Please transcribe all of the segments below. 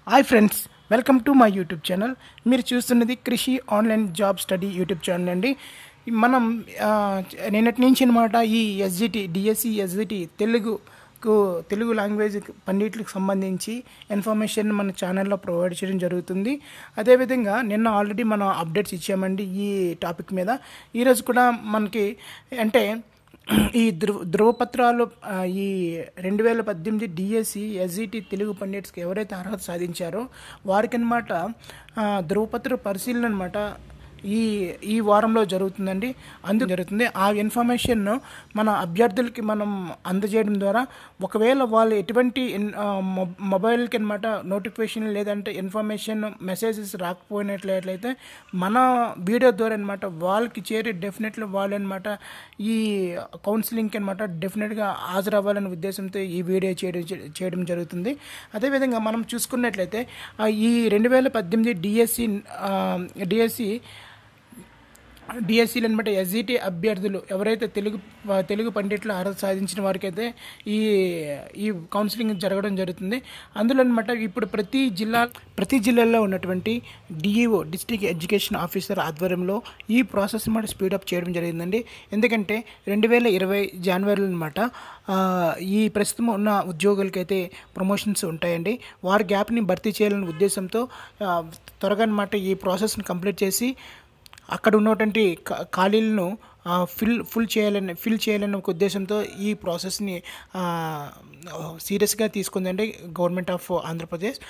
hi friends welcome to my YouTube channel మీరు చూస్తున్నది Krishi online job study YouTube channel అండి మనం ఆ, నిన్నటి నుంచి అనమాట ఈ ఎస్జిటి డిఎస్సి ఎస్జిటి తెలుగుకు తెలుగు లాంగ్వేజ్ పన్నిటికి సంబంధించి ఇన్ఫర్మేషన్ మన ఛానల్లో ప్రొవైడ్ చేయడం జరుగుతుంది అదేవిధంగా నిన్న ఆల్రెడీ మనం అప్డేట్స్ ఇచ్చామండి ఈ టాపిక్ మీద ఈరోజు కూడా మనకి అంటే ఈ ధృవ ధృవపత్రాలు ఆ, ఈ రెండు వేల పద్దెనిమిది డిఎస్సి ఎస్జిటి తెలుగు పండిట్స్కి ఎవరైతే అర్హత సాధించారో వారికి అనమాట ధృవపత్ర పరిశీలన అనమాట ఈ ఈ వారంలో జరుగుతుందండి అందుకు జరుగుతుంది ఆ ఇన్ఫర్మేషన్ మన అభ్యర్థులకి మనం అందజేయడం ద్వారా ఒకవేళ వాళ్ళు ఎటువంటి ఇన్- ఆ, మొ- మొబైల్కి అనమాట నోటిఫికేషన్ లేదంటే ఇన్ఫర్మేషన్ మెసేజెస్ రాకపోయినట్లయితే మన వీడియో ద్వారా అనమాట వాళ్ళకి చేరి డెఫినెట్లీ వాళ్ళు అనమాట ఈ కౌన్సిలింగ్కి అనమాట డెఫినెట్గా హాజరవ్వాలనే ఉద్దేశంతో ఈ వీడియో చేయడం చేయడం జరుగుతుంది అదేవిధంగా మనం చూసుకున్నట్లయితే ఆ, ఈ రెండు వేల పద్దెనిమిది డిఎస్సి డిఎస్సి డిఎస్సీలు అనమాట ఎస్జిటి అభ్యర్థులు ఎవరైతే తెలుగు తెలుగు పండిట్లో అర్హత సాధించిన వారికైతే ఈ ఈ కౌన్సిలింగ్ జరగడం జరుగుతుంది అందులో అనమాట ఇప్పుడు ప్రతి జిల్లా ప్రతి జిల్లాలో ఉన్నటువంటి డిఈఓ డిస్ట్రిక్ట్ ఎడ్యుకేషన్ ఆఫీసర్ ఆధ్వర్యంలో ఈ ప్రాసెస్ అనమాట స్పీడప్ చేయడం జరిగిందండి ఎందుకంటే రెండు వేల ఇరవై జనవరిలో అనమాట ఈ ప్రస్తుతం ఉన్న ఉద్యోగులకైతే ప్రమోషన్స్ ఉంటాయండి వారి గ్యాప్ని భర్తీ చేయాలనే ఉద్దేశంతో ఆ, త్వరగా అనమాట ఈ ప్రాసెస్ని కంప్లీట్ చేసి అక్కడ ఉన్నటువంటి ఖా- ఖాళీలను ఆ, ఫిల్ ఫుల్ చేయాలని ఫిల్ చేయాలనే ఒక ఉద్దేశంతో ఈ ప్రాసెస్ని ఆ, సీరియస్గా తీసుకుందండి గవర్నమెంట్ ఆఫ్ ఆంధ్రప్రదేశ్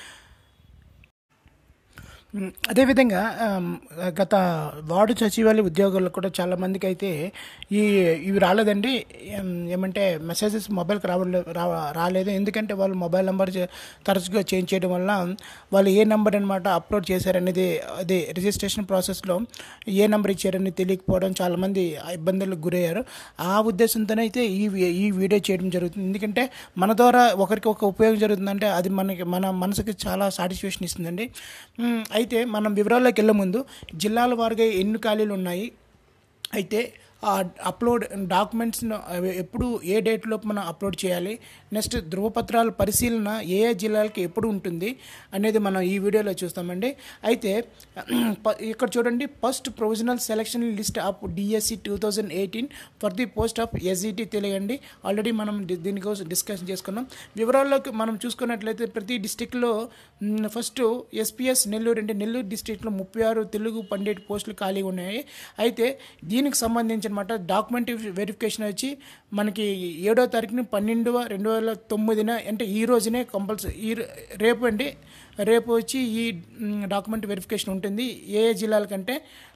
మ్, అదేవిధంగా ఆమ్, గత వార్డు సచివాలయ ఉద్యోగులకు కూడా చాలా మందికి అయితే ఈ ఇవి రాలేదండి ఏం, ఏమంటే మెసేజెస్ మొబైల్కి రావలే రా రాలేదు ఎందుకంటే వాళ్ళు మొబైల్ నెంబర్ చే- తరచుగా చేంజ్ చేయడం వల్ల వాళ్ళు ఏ నెంబర్ అనమాట అప్లోడ్ చేశారనేది అదే రిజిస్ట్రేషన్ ప్రాసెస్లో ఏ నెంబర్ ఇచ్చారని తెలియకపోవడం చాలామంది ఇబ్బందులకు గురయ్యారు ఆ ఉద్దేశంతోనే అయితే ఈ వీ- ఈ వీడియో చేయడం జరుగుతుంది ఎందుకంటే మన ద్వారా ఒకరికి ఒక ఉపయోగం జరుగుతుందంటే అది మనకి మన మనసుకి చాలా సాటిస్ఫాక్షన్ ఇస్తుందండి మ్, అయితే మనం వివరాల్లోకి వెళ్ళే ముందు జిల్లాల వారిగా ఎన్ని ఖాళీలు ఉన్నాయి అయితే ఆ అప్లోడ్ డాక్యుమెంట్స్ను అవి ఎప్పుడు ఏ డేట్లోపు మనం అప్లోడ్ చేయాలి నెక్స్ట్ ధృవపత్రాల పరిశీలన ఏ ఏ జిల్లాలకి ఎప్పుడు ఉంటుంది అనేది మనం ఈ వీడియోలో చూస్తామండి అయితే ప- ఇక్కడ చూడండి first provisional selection list of DSC two thousand eighteen for the post of SET తెలియండి ఆల్రెడీ మనం డి- దీనికోసం డిస్కషన్ చేసుకున్నాం వివరాల్లోకి మనం చూసుకున్నట్లయితే ప్రతి డిస్టిక్లో ఫస్ట్ ఎస్పీఎస్ నెల్లూరు అంటే నెల్లూరు డిస్టిక్లో ముప్పై ఆరు తెలుగు పండిట్ పోస్టులు ఖాళీగా ఉన్నాయి అయితే దీనికి సంబంధించి అనమాట డాక్యుమెంట్ వెరిఫికేషన్ వచ్చి మనకి ఏడో తారీఖున పన్నెండవ రెండు వేల తొమ్మిదిన అంటే ఈ రోజునే కంపల్సరీ ఈ రో- రేపు అండి రేపు వచ్చి ఈ డాక్యుమెంట్ వెరిఫికేషన్ ఉంటుంది ఏ ఏ జిల్లాల కంటే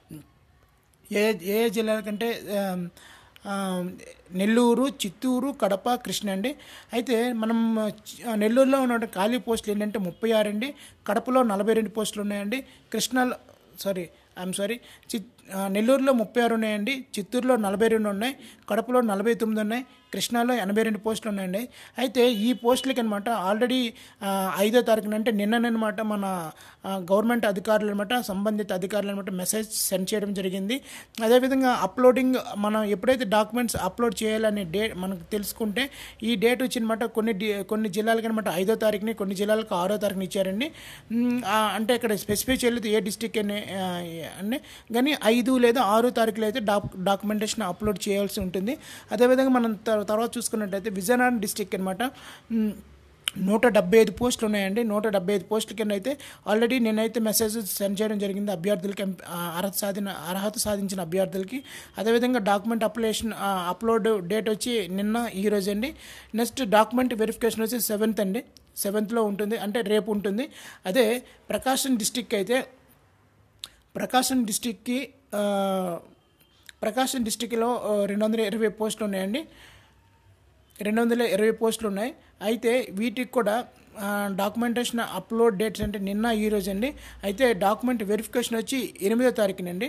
ఏ ఏ ఏ జిల్లాల కంటే ఆమ్, ఆమ్, నెల్లూరు చిత్తూరు కడప కృష్ణ అండి అయితే మనం చి- నెల్లూరులో ఉన్న ఖాళీ పోస్టులు ఏంటంటే ముప్పై ఆరు అండి కడపలో నలభై రెండు పోస్టులు ఉన్నాయండి కృష్ణలో సారీ ఐఎమ్ సారీ చి ఆ, నెల్లూరులో ముప్పై ఆరు ఉన్నాయండి చిత్తూరులో నలభై రెండు ఉన్నాయి కడపలో నలభై తొమ్మిది ఉన్నాయి కృష్ణాలో ఎనభై రెండు పోస్టులు ఉన్నాయండి అయితే ఈ పోస్టులకి అనమాట ఆల్రెడీ ఆ, ఐదో తారీఖున అంటే నిన్ననమాట మన ఆ, గవర్నమెంట్ అధికారులు అనమాట సంబంధిత అధికారులు అనమాట మెసేజ్ సెండ్ చేయడం జరిగింది అదేవిధంగా అప్లోడింగ్ మనం ఎప్పుడైతే డాక్యుమెంట్స్ అప్లోడ్ చేయాలనే డే మనకు తెలుసుకుంటే ఈ డేట్ వచ్చినమాట కొన్ని డి- కొన్ని జిల్లాలకి అనమాట ఐదో తారీఖుని కొన్ని జిల్లాలకు ఆరో తారీఖుని ఇచ్చారండి మ్, ఆ, అంటే ఇక్కడ స్పెసిఫై చేయలేదు ఏ డిస్టిక్ అని ఆ, అని కానీ ఐదు లేదా ఆరో తారీఖులో అయితే డాక్ డాక్యుమెంటేషన్ అప్లోడ్ చేయాల్సి ఉంటుంది అదేవిధంగా మనం తర్- తర్వాత చూసుకున్నట్టయితే విజయనగరం డిస్టిక్ అనమాట మ్, నూట డెబ్బై ఐదు పోస్టులు ఉన్నాయండి నూట డెబ్బై ఐదు పోస్టుల కింద అయితే ఆల్రెడీ నేనైతే మెసేజ్ సెండ్ చేయడం జరిగింది అభ్యర్థులకి ఎంప- ఆ, అర్హత సాధిన అర్హత సాధించిన అభ్యర్థులకి అదేవిధంగా డాక్యుమెంట్ అప్లికేషన్ ఆ, అప్లోడ్ డేట్ వచ్చి నిన్న ఈ రోజు అండి నెక్స్ట్ డాక్యుమెంట్ వెరిఫికేషన్ వచ్చి సెవెంత్ అండి సెవెంత్లో ఉంటుంది అంటే రేపు ఉంటుంది అదే ప్రకాశం డిస్టిక్ అయితే ప్రకాశం డిస్టిక్కి ఆ, ప్రకాశం డిస్టిక్లో ఆ, రెండు వందల ఇరవై పోస్టులు ఉన్నాయండి రెండు వందల ఇరవై పోస్టులు ఉన్నాయి అయితే వీటికి కూడా ఆ, డాక్యుమెంటేషన్ అప్లోడ్ డేట్స్ అంటే నిన్న ఈ రోజు అండి అయితే డాక్యుమెంట్ వెరిఫికేషన్ వచ్చి ఎనిమిదో తారీఖునండి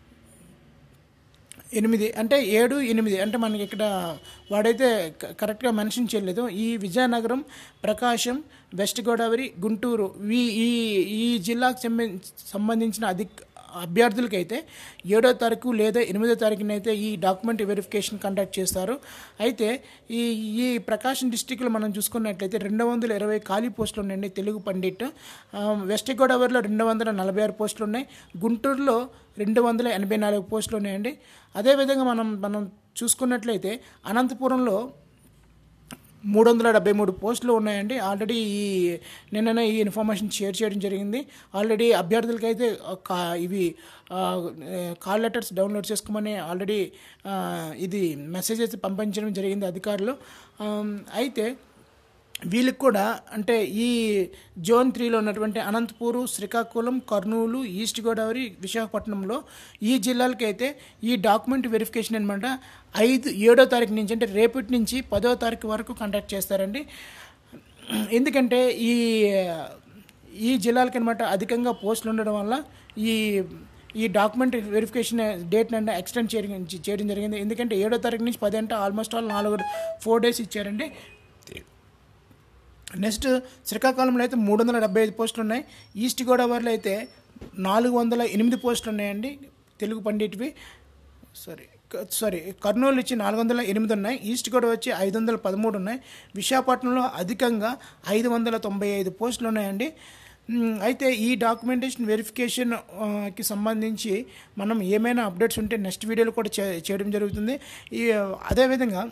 ఎనిమిది అంటే ఏడు ఎనిమిది అంటే మనకి ఇక్కడ వాడైతే క- కరెక్ట్గా మెన్షన్ చేయలేదు ఈ విజయనగరం ప్రకాశం వెస్ట్ గోదావరి గుంటూరు ఈ ఈ ఈ జిల్లాకు సంబంధించి సంబంధించిన అధిక అభ్యర్థులకైతే ఏడో తారీఖు లేదా ఎనిమిదో తారీఖున అయితే ఈ డాక్యుమెంట్ వెరిఫికేషన్ కండక్ట్ చేస్తారు అయితే ఈ ఈ ప్రకాశం డిస్టిక్లో మనం చూసుకున్నట్లయితే రెండు వందల ఇరవై ఖాళీ పోస్టులు ఉన్నాయండి తెలుగు పండిట్ ఆ, వెస్ట్ గోదావరిలో రెండు వందల నలభై ఆరు పోస్టులు ఉన్నాయి గుంటూరులో రెండు వందల ఎనభై నాలుగు పోస్టులు ఉన్నాయండి అదేవిధంగా మనం మనం చూసుకున్నట్లయితే అనంతపురంలో మూడు వందల డెబ్బై మూడు పోస్టులు ఉన్నాయండి ఆల్రెడీ ఈ నిన్ననే ఈ ఇన్ఫర్మేషన్ షేర్ చేయడం జరిగింది ఆల్రెడీ అభ్యర్థులకైతే కా ఇవి ఆ, కాల్ లెటర్స్ డౌన్లోడ్ చేసుకోమని ఆల్రెడీ ఆ, ఇది మెసేజ్ అయితే పంపించడం జరిగింది అధికారులు ఆమ్, అయితే వీళ్ళకి కూడా అంటే ఈ జోన్ త్రీలో ఉన్నటువంటి అనంతపూరు శ్రీకాకుళం కర్నూలు ఈస్ట్ గోదావరి విశాఖపట్నంలో ఈ జిల్లాలకి అయితే ఈ డాక్యుమెంట్ వెరిఫికేషన్ అనమాట ఐదు ఏడో తారీఖు నుంచి అంటే రేపటి నుంచి పదో తారీఖు వరకు కండక్ట్ చేస్తారండి ఎందుకంటే ఈ ఈ జిల్లాలకి అనమాట అధికంగా పోస్టులు ఉండడం వల్ల ఈ ఈ డాక్యుమెంట్ వెరిఫికేషన్ డేట్ అంటే ఎక్స్టెండ్ చేయడం చేయడం జరిగింది ఎందుకంటే ఏడో తారీఖు నుంచి పది అంటే ఆల్మోస్ట్ ఆల్ నాలుగు ఫోర్ డేస్ ఇచ్చారండి నెక్స్ట్ శ్రీకాకుళంలో అయితే మూడు వందల డెబ్బై ఐదు పోస్టులు ఉన్నాయి ఈస్ట్ గోదావరిలో అయితే నాలుగు వందల ఎనిమిది పోస్టులు ఉన్నాయండి తెలుగు పండిట్వి సారీ క- సారీ కర్నూలు ఇచ్చి నాలుగు వందల ఎనిమిది ఉన్నాయి ఈస్ట్ గోదావరి వచ్చి ఐదు వందల పదమూడు ఉన్నాయి విశాఖపట్నంలో అధికంగా ఐదు వందల తొంభై ఐదు పోస్టులు ఉన్నాయండి మ్, అయితే ఈ డాక్యుమెంటేషన్ వెరిఫికేషన్ ఆ, కి సంబంధించి మనం ఏమైనా అప్డేట్స్ ఉంటే నెక్స్ట్ వీడియోలో కూడా చే- చేయడం జరుగుతుంది ఈ అదేవిధంగా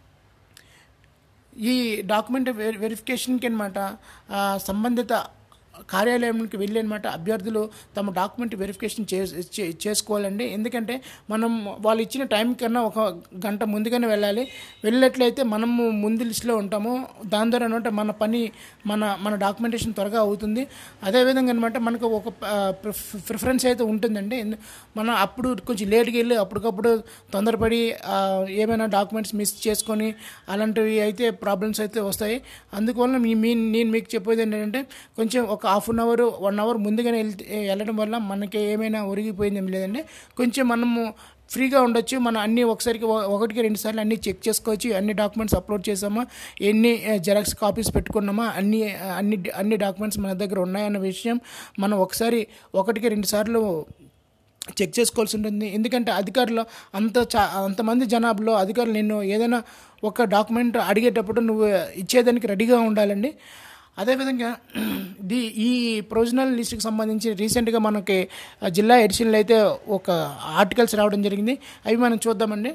ఈ డాక్యుమెంట్ వెరి వెరిఫికేషన్కి అనమాట సంబంధిత కార్యాలయానికి వెళ్ళి అనమాట అభ్యర్థులు తమ డాక్యుమెంట్ వెరిఫికేషన్ చే చే- చేసుకోవాలండి ఎందుకంటే మనం వాళ్ళు ఇచ్చిన టైం కన్నా ఒక గంట ముందుగానే వెళ్ళాలి వెళ్ళినట్లయితే మనము ముందు లిస్టులో ఉంటాము దాని ద్వారా అనమాట మన పని మన మన డాక్యుమెంటేషన్ త్వరగా అవుతుంది అదేవిధంగా అనమాట మనకు ఒక ప్రిఫరెన్స్ అయితే ఉంటుందండి ఎందు- మనం అప్పుడు కొంచెం లేట్గా వెళ్ళి అప్పటికప్పుడు తొందరపడి ఆ, ఏమైనా డాక్యుమెంట్స్ మిస్ చేసుకొని అలాంటివి అయితే ప్రాబ్లమ్స్ అయితే వస్తాయి అందువల్ల మీ మీ నేను మీకు చెప్పేది ఏంటంటే కొంచెం ఒక half an hour one hour ముందుగానే వెళ్తే వెళ్ళడం వల్ల మనకి ఏమైనా ఒరిగిపోయింది ఏం లేదండి కొంచెం మనము ఫ్రీగా ఉండొచ్చు మనం అన్ని ఒకసారికి ఒ- ఒకటికి రెండు సార్లు అన్ని చెక్ చేసుకోవచ్చు అన్ని డాక్యుమెంట్స్ అప్లోడ్ చేసామా ఎన్ని జెరాక్స్ కాపీస్ పెట్టుకున్నామా అన్ని అన్ని అన్ని డాక్యుమెంట్స్ మన దగ్గర ఉన్నాయన్న విషయం మనం ఒకసారి ఒకటికి రెండు సార్లు చెక్ చేసుకోవాల్సి ఉంటుంది ఎందుకంటే అధికారులు అంత చా అంతమంది జనాభాలో అధికారులు నిన్ను ఏదైనా ఒక డాక్యుమెంట్ అడిగేటప్పుడు నువ్వు ఇచ్చేదానికి రెడీగా ఉండాలండి అదేవిధంగా ది ఈ ప్రొవిజనల్ లిస్ట్కి సంబంధించి రీసెంట్గా మనకి ఆ, జిల్లా ఎడిషన్లో అయితే ఒక ఆర్టికల్స్ రావడం జరిగింది అవి మనం చూద్దామండి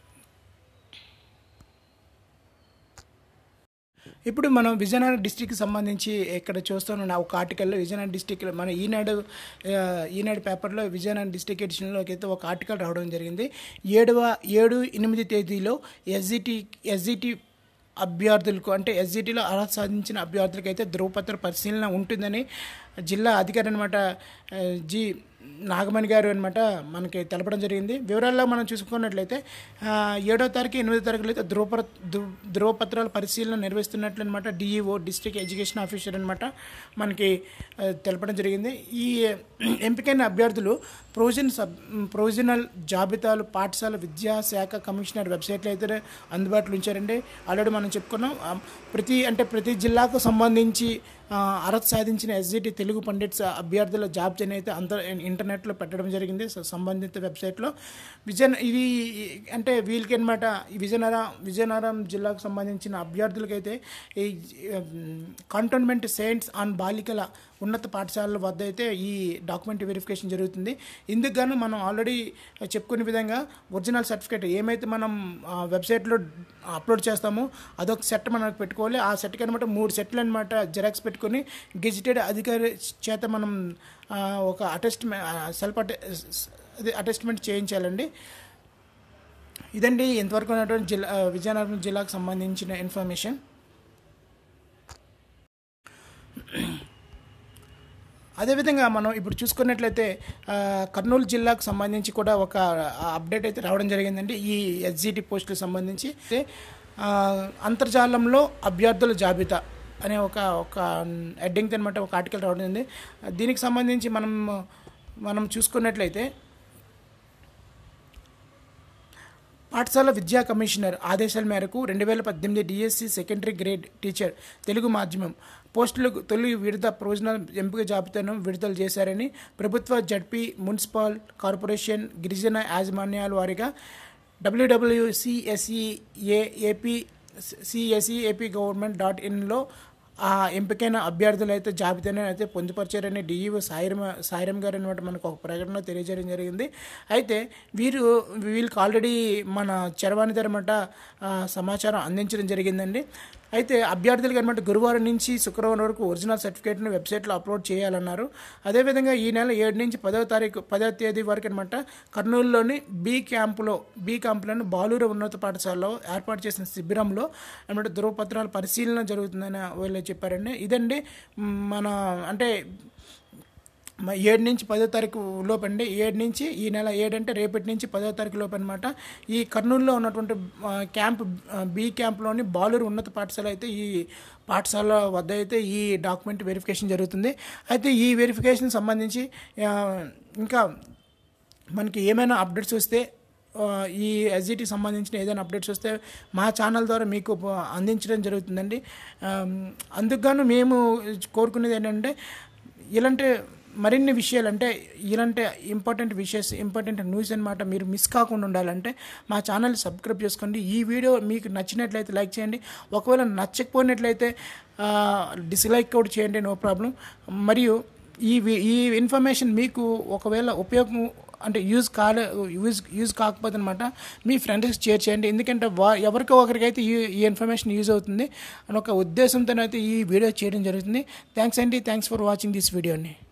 ఇప్పుడు మనం విజయనగరం డిస్టిక్కి సంబంధించి ఇక్కడ చూస్తున్న ఒక ఆర్టికల్లో విజయనగరం డిస్టిక్ మన ఈనాడు ఆ, ఈనాడు పేపర్లో విజయనగరం డిస్టిక్ ఎడిషన్లోకి అయితే ఒక ఆర్టికల్ రావడం జరిగింది ఏడవ ఏడు ఎనిమిది తేదీలో ఎస్జిటి ఎస్జిటి అభ్యర్థులకు అంటే ఎస్జిటిలో అర్హత సాధించిన అభ్యర్థులకు అయితే ధ్రువపత్ర పరిశీలన ఉంటుందని జిల్లా అధికారి అనమాట జి నాగమణి గారు అనమాట మనకి తెలపడం జరిగింది వివరాల్లో మనం చూసుకున్నట్లయితే ఆ, ఏడో తారీఖు ఎనిమిదో తారీఖులో అయితే ధ్రువపత్ర ధృ- ధ్రువపత్రాల పరిశీలన నిర్వహిస్తున్నట్లు అనమాట డిఈఓ డిస్ట్రిక్ట్ ఎడ్యుకేషన్ ఆఫీసర్ అనమాట మనకి ఆ, తెలపడం జరిగింది ఈ ఎంపికైన అభ్యర్థులు ప్రొవిజన్ సబ్ ప్రొవిజనల్ జాబితాలు పాఠశాల విద్యాశాఖ కమిషనర్ వెబ్సైట్లో అయితే అందుబాటులో ఉంచారండి ఆల్రెడీ మనం చెప్పుకున్నాం ఆ, ప్రతి అంటే ప్రతి జిల్లాకు సంబంధించి ఆ, అర్హత సాధించిన ఎస్జిటి తెలుగు పండిట్స్ అభ్యర్థుల జాబ్స్ అయితే అంత ఇంటర్నెట్లో పెట్టడం జరిగింది స- సంబంధిత వెబ్సైట్లో విజయ ఇది అంటే వీళ్ళకి అనమాట విజయనగరం విజయనగరం జిల్లాకు సంబంధించిన అభ్యర్థులకైతే ఈ కంటోన్మెంట్ సెయింట్స్ ఆన్ బాలికల ఉన్నత పాఠశాలల వద్ద అయితే ఈ డాక్యుమెంట్ వెరిఫికేషన్ జరుగుతుంది ఇందుకు గాను మనం ఆల్రెడీ చెప్పుకునే విధంగా ఒరిజినల్ సర్టిఫికేట్ ఏమైతే మనం ఆ, వెబ్సైట్లో అప్లోడ్ చేస్తామో అదొక సెట్ మనకు పెట్టుకోవాలి ఆ సెట్కి అనమాట మూడు సెట్లు అనమాట జెరాక్స్ పెట్టుకొని గెజిటెడ్ అధికారి చేత మనం ఆ, ఒక అటెస్ట్మెంట్ సెల్ఫ్ అటె అది అటెస్ట్మెంట్ చేయించాలండి ఇదండి ఇంతవరకు ఉన్నటువంటి జిల్లా ఆ, విజయనగరం జిల్లాకు సంబంధించిన ఇన్ఫర్మేషన్ అదేవిధంగా మనం ఇప్పుడు చూసుకున్నట్లయితే ఆ, కర్నూలు జిల్లాకు సంబంధించి కూడా ఒక అప్డేట్ అయితే రావడం జరిగిందండి ఈ ఎస్జిటి పోస్టులకు సంబంధించి అయితే, ఆ, అంతర్జాలంలో అభ్యర్థుల జాబితా అనే ఒక ఒక హెడ్డింగ్ అనమాట ఒక ఆర్టికల్ రావడం జరిగింది దీనికి సంబంధించి మనం మనం చూసుకున్నట్లయితే పాఠశాల విద్యా కమిషనర్ ఆదేశాల మేరకు రెండు వేల పద్దెనిమిది DSC secondary grade teacher Telugu మాధ్యమం పోస్టులకు తొలి విడత ప్రొవిజనల్ ఎంపిక జాబితాను విడుదల చేశారని ప్రభుత్వ జడ్పీ మున్సిపల్ కార్పొరేషన్ గిరిజన యాజమాన్యాల వారిగా WWW CSE AP CSE AP government dot ఇన్లో ఆ ఎంపికైన అభ్యర్థులు అయితే జాబితాను అయితే పొందుపరిచారని డిఈఓ సాయిరం సాయిరం గారు అనమాట మనకు ఒక ప్రకటన తెలియజేయడం జరిగింది అయితే వీరు వీళ్ళకి ఆల్రెడీ మన చరవాణి ధరమట సమాచారం అందించడం జరిగిందండి అయితే అభ్యర్థులకు అనమాట గురువారం నుంచి శుక్రవారం వరకు ఒరిజినల్ సర్టిఫికేట్ను వెబ్సైట్లో అప్లోడ్ చేయాలన్నారు అదేవిధంగా ఈ నెల ఏడు నుంచి పదవ తారీఖు పదవ తేదీ వరకు అనమాట కర్నూలులోని బి క్యాంపులో బి క్యాంపులోని బాలూరు ఉన్నత పాఠశాలలో ఏర్పాటు చేసిన శిబిరంలో అనమాట ధృవపత్రాల పరిశీలన జరుగుతుందని వీళ్ళు చెప్పారండి ఇదండి మన అంటే మ- ఏడు నుంచి పదో తారీఖు లోపు అండి ఏడు నుంచి ఈ నెల ఏడు అంటే రేపటి నుంచి పదో తారీఖు లోపు అనమాట ఈ కర్నూలులో ఉన్నటువంటి ఆ, క్యాంప్ ఆ, బి క్యాంప్లోని బాలూరు ఉన్నత పాఠశాల అయితే ఈ పాఠశాల వద్ద అయితే ఈ డాక్యుమెంట్ వెరిఫికేషన్ జరుగుతుంది అయితే ఈ వెరిఫికేషన్ సంబంధించి ఆ, ఇంకా మనకి ఏమైనా అప్డేట్స్ వస్తే ఆ, ఈ ఎస్జిటికి సంబంధించిన ఏదైనా అప్డేట్స్ వస్తే మా ఛానల్ ద్వారా మీకు ప- అందించడం జరుగుతుందండి ఆమ్, అందుకు గాను మేము కోరుకునేది ఏంటంటే ఇలాంటి మరిన్ని విషయాలు అంటే ఇలాంటి ఇంపార్టెంట్ విషయస్ ఇంపార్టెంట్ న్యూస్ అనమాట మీరు మిస్ కాకుండా ఉండాలంటే మా ఛానల్ సబ్స్క్రైబ్ చేసుకోండి ఈ వీడియో మీకు నచ్చినట్లయితే లైక్ చేయండి ఒకవేళ నచ్చకపోయినట్లయితే డిస్లైక్ కూడా చేయండి నో ప్రాబ్లం మరియు ఈ వి- ఈ ఇన్ఫర్మేషన్ మీకు ఒకవేళ ఉపయోగం అంటే యూజ్ కాలే యూజ్ యూజ్ కాకపోతే అనమాట మీ ఫ్రెండ్స్కి షేర్ చేయండి ఎందుకంటే వా ఎవరికో ఒకరికైతే ఈ ఈ ఇన్ఫర్మేషన్ యూజ్ అవుతుంది అని ఒక ఉద్దేశంతోనైతే ఈ వీడియో చేయడం జరుగుతుంది థ్యాంక్స్ అండి థ్యాంక్స్ ఫర్ వాచింగ్ దిస్ వీడియోని